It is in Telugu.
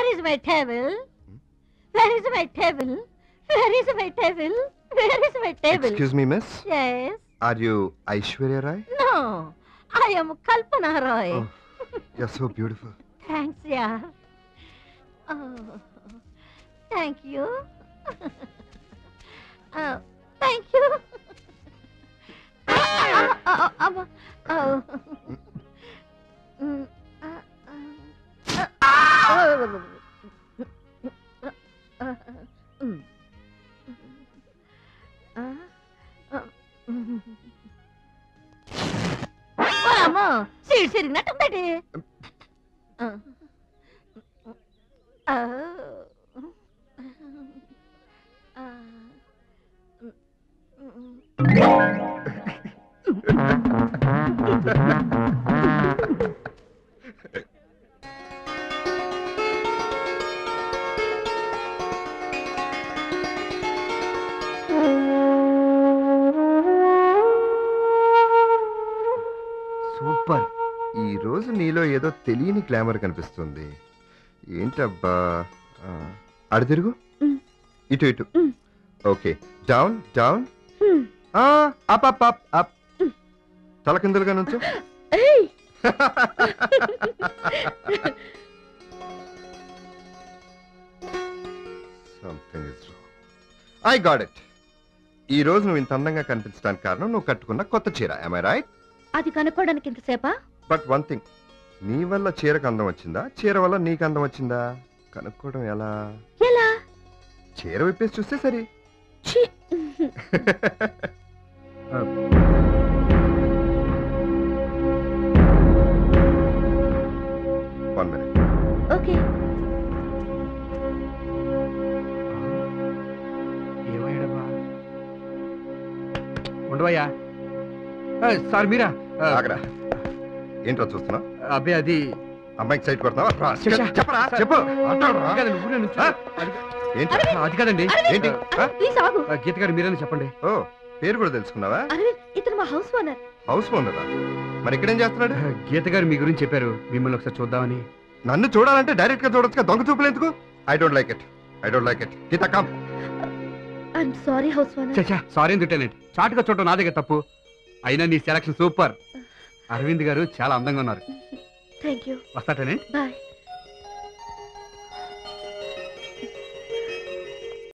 is my table? Where is my table? Where is my table? Where is my table? Excuse me miss Yes. Are you Aishwarya Rai No. I am Kalpana Roy. Oh. You so beautiful Thanks, yeah. Oh, thank you. oh, thank you. oh, oh, oh, oh. Mm, uh, uh, uh, oh. Uh, mm. Uh, uh, mm. ఓ అమ్మో సీట్ సిరిగినట్టుందటి Uh. Oh. Uh. సూపర్ ఈ రోజు నీలో ఏదో తెలియని గ్లామర్ కనిపిస్తుంది ఏంటబ్బా ఆ, అడు తిరుగు మ్. ఇటు ఇటు మ్. Okay down down Hmm. Up up up up తల కిందలుగా నుంచు Hey! Something is I got it ఈ రోజు నువ్వు ఇంత అందంగా కనిపించడానికి కారణం నువ్వు కట్టుకున్న కొత్త చీర ఐ రైట్ అది కనుక్కోవడానికి ఇంతసేపా బట్ వన్ థింగ్ నీ వల్ల చీరకు అందం వచ్చిందా చీర వల్ల నీకు అందం వచ్చిందా కనుక్కోవడం ఎలా ఎలా చీర విప్పేసి చూస్తే సరి ఛీ! వన్ మినిట్ ఓకే ఏమయ్యాడబ్బా ఉండవయ్యా ఆ, సార్ మీరా ఆ, ఆగరా ఏంట్రా చూస్తున్నావు అబ్బే అది అమ్మాయికి సైట్ కొడుతున్నావా రా, ఛ, ఛ, చెప్పరా సార్, చెప్పు మాట్లాడరా. అది కాదండి, ఊరే నుంచి- ఆ? అది- ఏంటి ఆ, అది కాదండి ఏంటి ఆ, ప్లీజ్ ఆగు ఆ, గీత గారు మీరని చెప్పండి ఓ పేరు కూడా తెలుసుకున్నావా అరవింద్ ఇతను మా హౌస్ ఓనర్ హౌస్ ఓనరా మరి ఇక్కడేం చేస్తున్నాడు ఆ, గీత గారు మీ గురించి చెప్పారు మిమ్మల్ని ఒకసారి చూద్దామని నన్ను చూడాలంటే డైరెక్ట్ గా చూడొచ్చు దొంగ చూపులు ఎందుకు I don't like it I don't like it Geetha come I'm sorry house owner చచ్చా సారీ తిట్టానండి చాటుగా చూడటం నా దగ్గర తప్పు అయినా నీ సెలక్షన్ సూపర్ అరవింద్ గారు చాలా అందంగా ఉన్నారు థ్యాంక్ యూ వస్తాటనే బాయ్